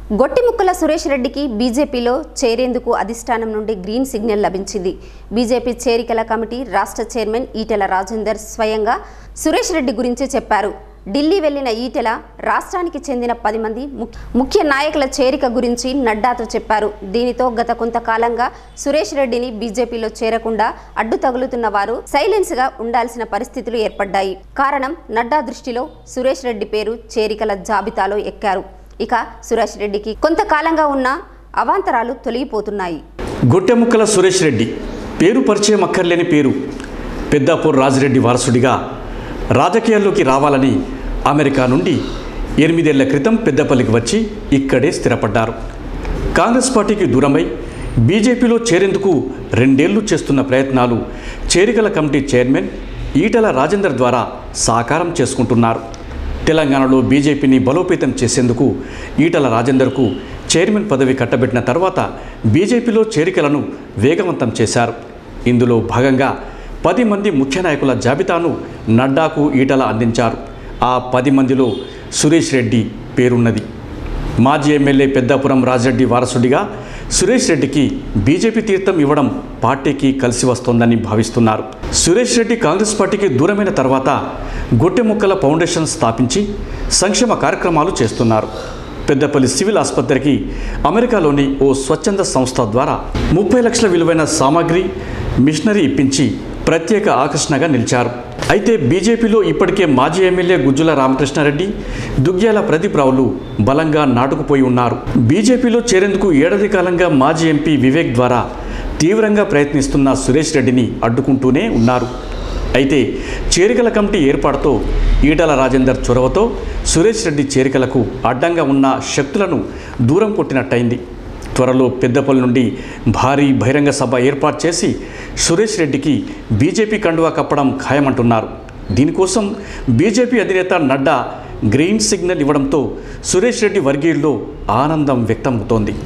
గొట్టిముక్కల సురేష్ రెడ్డికి బీజేపీలో చేరేందుకు అధిష్టానం నుండి గ్రీన్ సిగ్నల్ లభించింది బీజేపీ చేరికల కమిటీ రాష్ట్ర చైర్మన్ ఈటెల రాజేందర్ స్వయంగా సురేష్ రెడ్డి గురించి చెప్పారు ఢిల్లీ వెళ్లిన ఈటెల రాష్ట్రానికి చెందిన పది మంది ముఖ్య- ముఖ్య నాయకుల చేరిక గురించి నడ్డాతో చెప్పారు దీనితో గత కొంతకాలంగా సురేష్ రెడ్డిని బీజేపీలో చేరకుండా అడ్డు తగులుతున్న వారు సైలెన్స్ గా ఉండాల్సిన పరిస్థితులు ఏర్పడ్డాయి కారణం నడ్డా దృష్టిలో సురేష్ రెడ్డి పేరు చేరికల జాబితాలో ఎక్కారు ఇక సురేష్ రెడ్డికి కొంతకాలంగా ఉన్న అవాంతరాలు తొలగిపోతున్నాయి గొట్టెముక్కల సురేష్ రెడ్డి పేరు పరిచయం అక్కర్లేని పేరు పెద్దాపూర్ రాజిరెడ్డి వారసుడిగా రాజకీయాల్లోకి రావాలని అమెరికా నుండి ఎనిమిదేళ్ల క్రితం పెద్దపల్లికి వచ్చి ఇక్కడే స్థిరపడ్డారు కాంగ్రెస్ పార్టీకి దూరమై బీజేపీలో చేరేందుకు రెండేళ్లు చేస్తున్న ప్రయత్నాలు చేరికల కమిటీ చైర్మన్ ఈటల రాజేందర్ ద్వారా సాకారం చేసుకుంటున్నారు తెలంగాణలో బీజేపీని బలోపేతం చేసేందుకు ఈటల రాజేందర్కు చైర్మన్ పదవి కట్టబెట్టిన తర్వాత బీజేపీలో చేరికలను వేగవంతం చేశారు ఇందులో భాగంగా పది మంది ముఖ్య నాయకుల జాబితాను నడ్డాకు ఈటల అందించారు ఆ పది మందిలో సురేష్ రెడ్డి పేరున్నది మాజీ ఎమ్మెల్యే పెద్దాపురం రాజరెడ్డి వారసుడిగా సురేష్ రెడ్డికి బీజేపీ తీర్థం ఇవ్వడం పార్టీకి కలిసి వస్తోందని భావిస్తున్నారు సురేష్ రెడ్డి కాంగ్రెస్ పార్టీకి దూరమైన తర్వాత గొట్టెముక్కల ఫౌండేషన్ స్థాపించి సంక్షేమ కార్యక్రమాలు చేస్తున్నారు పెద్దపల్లి సివిల్ ఆసుపత్రికి అమెరికాలోని ఓ స్వచ్ఛంద సంస్థ ద్వారా ముప్పై లక్షల విలువైన సామాగ్రి మిషనరీ ఇప్పించి ప్రత్యేక ఆకర్షణగా నిలిచారు అయితే బీజేపీలో ఇప్పటికే మాజీ ఎమ్మెల్యే గుజ్జుల రామకృష్ణారెడ్డి దుగ్గ్యాల ప్రదీప్ రావులు బలంగా నాటుకుపోయి ఉన్నారు బీజేపీలో చేరేందుకు ఏడాది కాలంగా మాజీ ఎంపీ వివేక్ ద్వారా తీవ్రంగా ప్రయత్నిస్తున్న సురేష్ రెడ్డిని అడ్డుకుంటూనే ఉన్నారు అయితే చేరికల కమిటీ ఏర్పాటుతో ఈటల రాజేందర్ చొరవతో సురేష్ రెడ్డి చేరికలకు అడ్డంగా ఉన్న శక్తులను దూరం కొట్టినట్టయింది త్వరలో పెద్దపల్లి నుండి భారీ బహిరంగ సభ ఏర్పాటు చేసి సురేష్ రెడ్డికి బీజేపీ కండువా కప్పడం ఖాయమంటున్నారు దీనికోసం బీజేపీ అధినేత నడ్డా గ్రీన్ సిగ్నల్ ఇవ్వడంతో సురేష్ రెడ్డి వర్గీయుల్లో ఆనందం వ్యక్తమవుతోంది